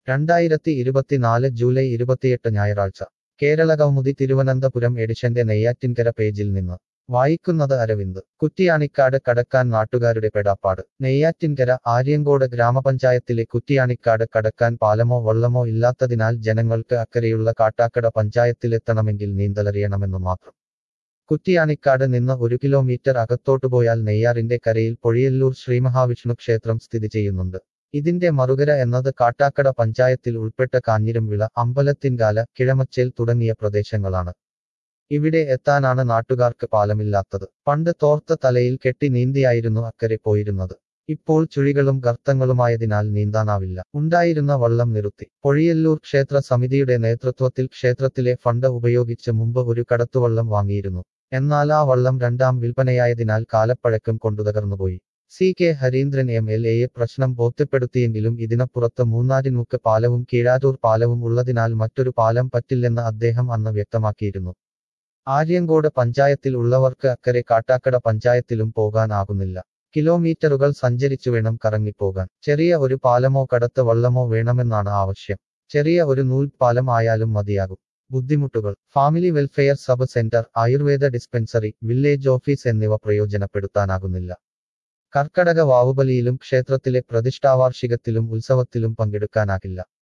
രണ്ടായിരത്തി ഇരുപത്തിനാല് ജൂലൈ ഇരുപത്തിയെട്ട് ഞായറാഴ്ച കേരള കൗമുദി തിരുവനന്തപുരം എഡിഷന്റെ നെയ്യാറ്റിൻകര പേജിൽ നിന്ന് വായിക്കുന്നത് അരവിന്ദ് കുറ്റിയാണിക്കാട് കടക്കാൻ നാട്ടുകാരുടെ പെടാപ്പാട് നെയ്യാറ്റിൻകര ആര്യങ്കോട് ഗ്രാമപഞ്ചായത്തിലെ കുറ്റിയാണിക്കാട് കടക്കാൻ പാലമോ വള്ളമോ ഇല്ലാത്തതിനാൽ ജനങ്ങൾക്ക് അക്കരെയുള്ള കാട്ടാക്കട പഞ്ചായത്തിലെത്തണമെങ്കിൽ നീന്തലറിയണമെന്നു മാത്രം കുറ്റിയാണിക്കാട് നിന്ന് ഒരു കിലോമീറ്റർ അകത്തോട്ടു പോയാൽ നെയ്യാറിന്റെ കരയിൽ പൊഴിയല്ലൂർ ശ്രീമഹാവിഷ്ണു ക്ഷേത്രം സ്ഥിതി ചെയ്യുന്നുണ്ട് ഇതിന്റെ മറുകര എന്നത് കാട്ടാക്കട പഞ്ചായത്തിൽ ഉൾപ്പെട്ട കാഞ്ഞിരംവിള അമ്പലത്തിൻകാല കിഴമച്ചേൽ തുടങ്ങിയ പ്രദേശങ്ങളാണ് ഇവിടെ എത്താനാണ് നാട്ടുകാർക്ക് പാലമില്ലാത്തത് പണ്ട് തോർത്ത തലയിൽ കെട്ടി നീന്തിയായിരുന്നു അക്കരെ പോയിരുന്നത് ഇപ്പോൾ ചുഴികളും ഗർത്തങ്ങളുമായതിനാൽ നീന്താനാവില്ല ഉണ്ടായിരുന്ന വള്ളം നിർത്തി പൊഴിയല്ലൂർ ക്ഷേത്ര സമിതിയുടെ നേതൃത്വത്തിൽ ക്ഷേത്രത്തിലെ ഫണ്ട് ഉപയോഗിച്ച് മുമ്പ് ഒരു കടത്തുവള്ളം വാങ്ങിയിരുന്നു എന്നാൽ ആ വള്ളം രണ്ടാം വിൽപ്പനയായതിനാൽ കാലപ്പഴക്കം കൊണ്ടു തകർന്നുപോയി C K Hareendran M L എയെ പ്രശ്നം ബോധ്യപ്പെടുത്തിയെങ്കിലും ഇതിനപ്പുറത്ത് മൂന്നാരിനുക്ക് പാലവും കീഴാറ്റൂർ പാലവും ഉള്ളതിനാൽ മറ്റൊരു പാലം പറ്റില്ലെന്ന് അദ്ദേഹം അന്ന് വ്യക്തമാക്കിയിരുന്നു ആര്യങ്കോട് പഞ്ചായത്തിൽ ഉള്ളവർക്ക് അക്കരെ കാട്ടാക്കട പഞ്ചായത്തിലും പോകാനാകുന്നില്ല കിലോമീറ്ററുകൾ സഞ്ചരിച്ചു വേണം കറങ്ങിപ്പോകാൻ ചെറിയ ഒരു പാലമോ കടത്ത് വള്ളമോ വേണമെന്നാണ് ആവശ്യം ചെറിയ ഒരു നൂൽപാലം ആയാലും മതിയാകും ബുദ്ധിമുട്ടുകൾ family welfare sub centre ayurveda dispensary village office എന്നിവ പ്രയോജനപ്പെടുത്താനാകുന്നില്ല കർക്കടക വാവുബലിയിലും ക്ഷേത്രത്തിലെ പ്രതിഷ്ഠാവാർഷികത്തിലും ഉത്സവത്തിലും പങ്കെടുക്കാനാകില്ല